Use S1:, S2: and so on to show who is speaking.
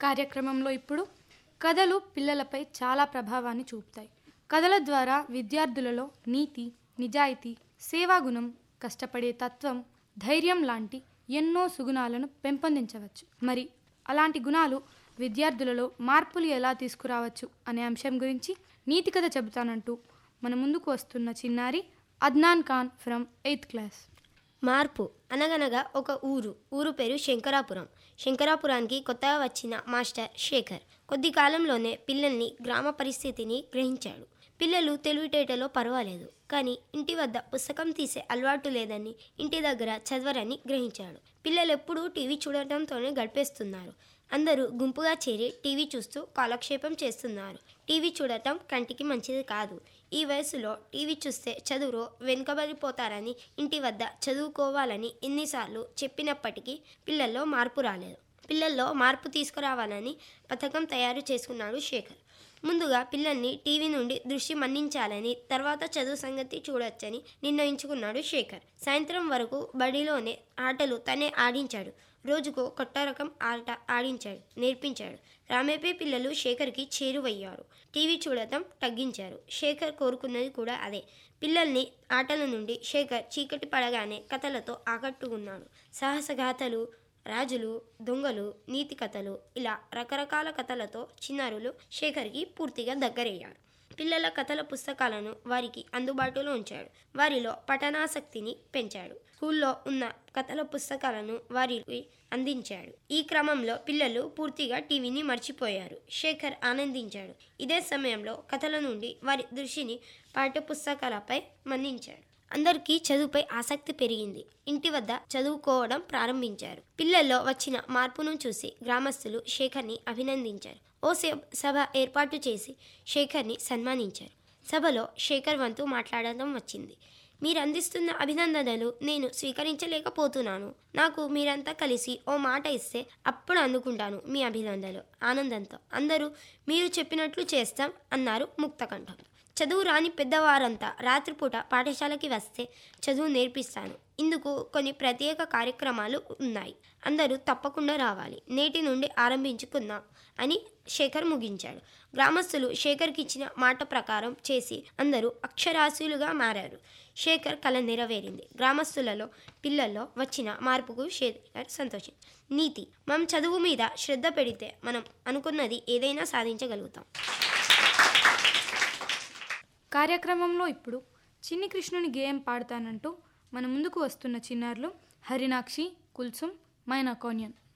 S1: కార్యక్రమంలో ఇప్పుడు కథలు పిల్లలపై చాలా ప్రభావాన్ని చూపుతాయి కథల ద్వారా విద్యార్థులలో నీతి నిజాయితీ సేవాగుణం కష్టపడే తత్వం ధైర్యం లాంటి ఎన్నో సుగుణాలను పెంపొందించవచ్చు మరి అలాంటి గుణాలు విద్యార్థులలో మార్పులు ఎలా తీసుకురావచ్చు అనే అంశం గురించి నీతి కథ చెబుతానంటూ మన ముందుకు వస్తున్న చిన్నారి Adnan Khan from eighth class
S2: మార్పు అనగనగా ఒక ఊరు ఊరు పేరు శంకరాపురం శంకరాపురానికి కొత్తగా వచ్చిన మాస్టర్ శేఖర్ కొద్ది కాలంలోనే పిల్లల్ని గ్రామ పరిస్థితిని గ్రహించాడు పిల్లలు తెలివితేటలో పర్వాలేదు కానీ ఇంటి వద్ద పుస్తకం తీసే అలవాటు లేదని ఇంటి దగ్గర చదవరని గ్రహించాడు పిల్లలు ఎప్పుడూ టీవీ చూడటంతోనే గడిపేస్తున్నారు అందరూ గుంపుగా చేరి టీవీ చూస్తూ కాలక్షేపం చేస్తున్నారు టీవీ చూడటం కంటికి మంచిది కాదు ఈ వయసులో టీవీ చూస్తే చదువులో వెనుకబడిపోతారని ఇంటి వద్ద చదువుకోవాలని ఎన్నిసార్లు చెప్పినప్పటికీ పిల్లల్లో మార్పు రాలేదు పిల్లల్లో మార్పు తీసుకురావాలని పథకం తయారు చేసుకున్నాడు శేఖర్ ముందుగా పిల్లల్ని టీవీ నుండి దృష్టి మళ్లించాలని తర్వాత చదువు సంగతి చూడొచ్చని నిర్ణయించుకున్నాడు శేఖర్ సాయంత్రం వరకు బడిలోనే ఆటలు తనే ఆడించాడు రోజుకు కొత్త రకం ఆట ఆడించాడు నేర్పించాడు రామేపే పిల్లలు శేఖర్కి చేరువయ్యారు టీవీ చూడటం తగ్గించారు శేఖర్ కోరుకున్నది కూడా అదే పిల్లల్ని ఆటల నుండి శేఖర్ చీకటి పడగానే కథలతో ఆకట్టుకున్నాడు సాహసగాథలు రాజులు దొంగలు నీతి కథలు ఇలా రకరకాల కథలతో చిన్నారులు శేఖర్కి పూర్తిగా దగ్గరయ్యారు పిల్లల కథల పుస్తకాలను వారికి అందుబాటులో ఉంచాడు వారిలో పఠనాసక్తిని పెంచాడు స్కూల్లో ఉన్న కథల పుస్తకాలను వారికి అందించాడు ఈ క్రమంలో పిల్లలు పూర్తిగా టీవీని మర్చిపోయారు శేఖర్ ఆనందించాడు ఇదే సమయంలో కథల నుండి వారి దృష్టిని పాఠ్యపుస్తకాలపై మన్నించాడు అందరికీ చదువుపై ఆసక్తి పెరిగింది ఇంటి వద్ద చదువుకోవడం ప్రారంభించారు పిల్లల్లో వచ్చిన మార్పును చూసి గ్రామస్తులు శేఖర్ని అభినందించారు ఓ సే- సభ ఏర్పాటు చేసి శేఖర్ని సన్మానించారు సభలో శేఖర్ వంతు మాట్లాడడం వచ్చింది మీరు అందిస్తున్న అభినందనలు నేను స్వీకరించలేకపోతున్నాను నాకు మీరంతా కలిసి ఓ మాట ఇస్తే అప్పుడు అందుకుంటాను మీ అభినందనలు ఆనందంతో అందరూ మీరు చెప్పినట్లు చేస్తాం అన్నారు ముక్తకంఠం చదువు రాని పెద్దవారంతా రాత్రిపూట పాఠశాలకి వస్తే చదువు నేర్పిస్తాను ఇందుకు కొన్ని ప్రత్యేక కార్యక్రమాలు ఉన్నాయి అందరూ తప్పకుండా రావాలి నేటి నుండి ఆరంభించుకుందాం అని శేఖర్ ముగించాడు గ్రామస్తులు శేఖర్కి ఇచ్చిన మాట ప్రకారం చేసి అందరూ అక్షరాస్యులుగా మారారు శేఖర్ కళ నెరవేరింది గ్రామస్తులలో పిల్లల్లో వచ్చిన మార్పుకు శేఖర్ సంతోషం నీతి మనం చదువు మీద శ్రద్ధ పెడితే మనం అనుకున్నది ఏదైనా సాధించగలుగుతాం
S1: కార్యక్రమంలో ఇప్పుడు చిన్ని కృష్ణుని గేయం పాడతానంటూ మన ముందుకు వస్తున్న చిన్నారులు హరినాక్షి కుల్సుం మైనాకోన్యన్